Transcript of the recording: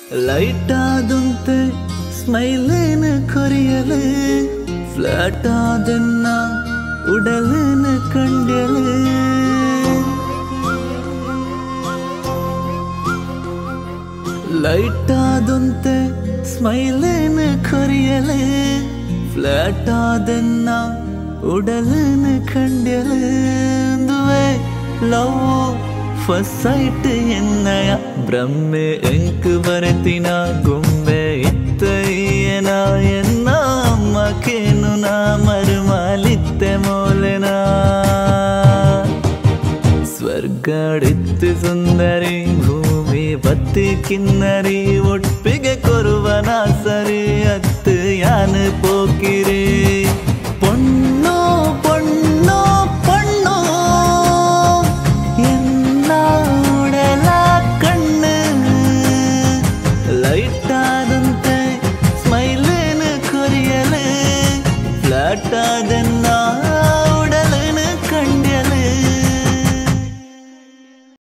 light ಆದಂತೆ ಸ್ಮೈಲೇನ ಕೊರಿಯಲು ಫ್ಲಾಟ್ ಆದನ್ನ ಉಡಲೇನ ಕಂಡಲು ಲೈಟ್ ಆದಂತೆ ಸ್ಮೈಲೇನ ಕೊರಿಯಲು ಫ್ಲಾಟ್ ಆದನ್ನ ഉടലിന് കണ്ടലുവേ ലവ് ഫസ്റ്റ് എന്നയ ബ്രഹ്മെ എനിക്ക് വരത്തിന ഗുംബെ ഇത്തയ്യന എന്ന അമ്മക്കേನು ನಾ ಮರುಮಾಲಿತ್ತೆ ಮೋಲೆನ ಸ್ವರ್ಗಡಿತ್ತು ಸುಂದರಿ ಭೂಮಿ ಬತ್ತಿ ಕಿನ್ನರಿ ಒಟ್ಟಿಗೆ ಕೊರುವನ ಸರಿ ಅತ್ತು ಯಾನು ಪೋಕಿರಿ പൊണ്ണോ പൊണ്ണോ പൊണ്ണോ എന്നോടല കണ്ണ് ലൈറ്റാದಂತೆ ಸ್ಮೈಲೇನ ಕೊರಿಯಲು ಫ್ಲಾಟ್ ಆದನ್ನ